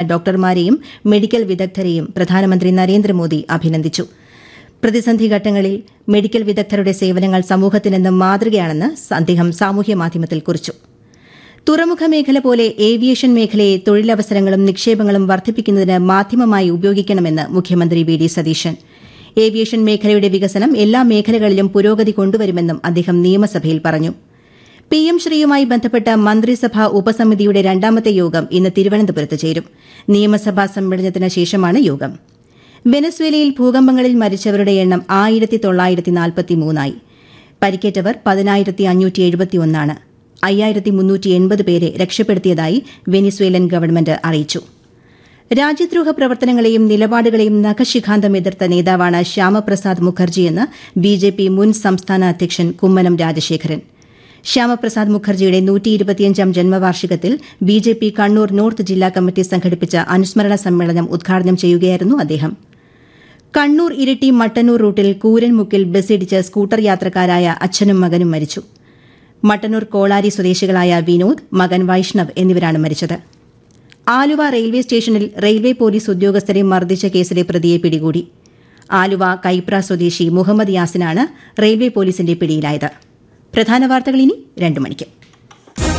ഡോക്ടർമാരെയും medical വിദഗ്ധരെയും പ്രധാനമന്ത്രി നരേന്ദ്രമോദി അഭിനന്ദിച്ചു പ്രതിസന്ധി ഘട്ടങ്ങളിൽ മെഡിക്കൽ വിദഗ്ധരുടെ സേവനങ്ങൾ സമൂഹത്തിനെന്നും മാതൃകയാണെന്ന് അദ്ദേഹം സാമൂഹ്യ മാധ്യമത്തിൽ കുറിച്ചു തുറമുഖ മേഖല പോലെ ഏവിയേഷൻ മേഖലയെ തൊഴിലവസരങ്ങളും നിക്ഷേപങ്ങളും വർദ്ധിപ്പിക്കുന്നതിന് മാധ്യമമായി ഉപയോഗിക്കണമെന്ന് മുഖ്യമന്ത്രി വി ഡി സതീശൻ ഏവിയേഷൻ മേഖലയുടെ വികസനം എല്ലാ മേഖലകളിലും പുരോഗതി കൊണ്ടുവരുമെന്നും അദ്ദേഹം നിയമസഭയിൽ പറഞ്ഞു പിഎം ശ്രീയുമായി ബന്ധപ്പെട്ട മന്ത്രിസഭാ ഉപസമിതിയുടെ രണ്ടാമത്തെ യോഗം ഇന്ന് തിരുവനന്തപുരത്ത് ചേരും നിയമസഭാ സമ്മേളനത്തിന് ശേഷമാണ് യോഗം വെനസ്വേലയിൽ ഭൂകമ്പങ്ങളിൽ മരിച്ചവരുടെ എണ്ണം ആയിരത്തി തൊള്ളായിരത്തി നാൽപ്പത്തിമൂന്നായി പരിക്കേറ്റവർ പതിനായിരത്തി അഞ്ഞൂറ്റി എഴുപത്തിയൊന്നാണ് അയ്യായിരത്തി മുന്നൂറ്റി എൺപത് പേരെ രക്ഷപ്പെടുത്തിയതായി വെനിസ്വേലൻ ഗവൺമെന്റ് അറിയിച്ചു രാജ്യദ്രോഹ പ്രവർത്തനങ്ങളെയും നിലപാടുകളെയും നഖശിഖാന്തം എതിർത്ത നേതാവാണ് ശ്യാമപ്രസാദ് മുഖർജിയെന്ന് ബിജെപി മുൻ സംസ്ഥാന അധ്യക്ഷൻ കുമ്മനം രാജശേഖരൻ ശ്യാമപ്രസാദ് മുഖർജിയുടെ നൂറ്റിയിരുപത്തിയഞ്ചാം ജന്മവാർഷികത്തിൽ ബിജെപി കണ്ണൂർ നോർത്ത് ജില്ലാ കമ്മിറ്റി സംഘടിപ്പിച്ച അനുസ്മരണ സമ്മേളനം ഉദ്ഘാടനം ചെയ്യുകയായിരുന്നു അദ്ദേഹം കണ്ണൂർ ഇരിട്ടി മട്ടന്നൂർ റൂട്ടിൽ കൂരൻമുക്കിൽ ബസ്സിടിച്ച് സ്കൂട്ടർ യാത്രക്കാരായ അച്ഛനും മകനും മരിച്ചു മട്ടന്നൂർ കോളാരി സ്വദേശികളായ വിനോദ് മകൻ വൈഷ്ണവ് എന്നിവരാണ് മരിച്ചത് ആലുവ റെയിൽവേ സ്റ്റേഷനിൽ റെയിൽവേ പോലീസ് ഉദ്യോഗസ്ഥരെ മർദ്ദിച്ച കേസിലെ പ്രതിയെ പിടികൂടി ആലുവ കൈപ്ര സ്വദേശി മുഹമ്മദ് യാസിനാണ് റെയിൽവേ പോലീസിന്റെ പിടിയിലായത് പ്രധാന വാർത്തകൾ ഇനി രണ്ടു മണിക്ക്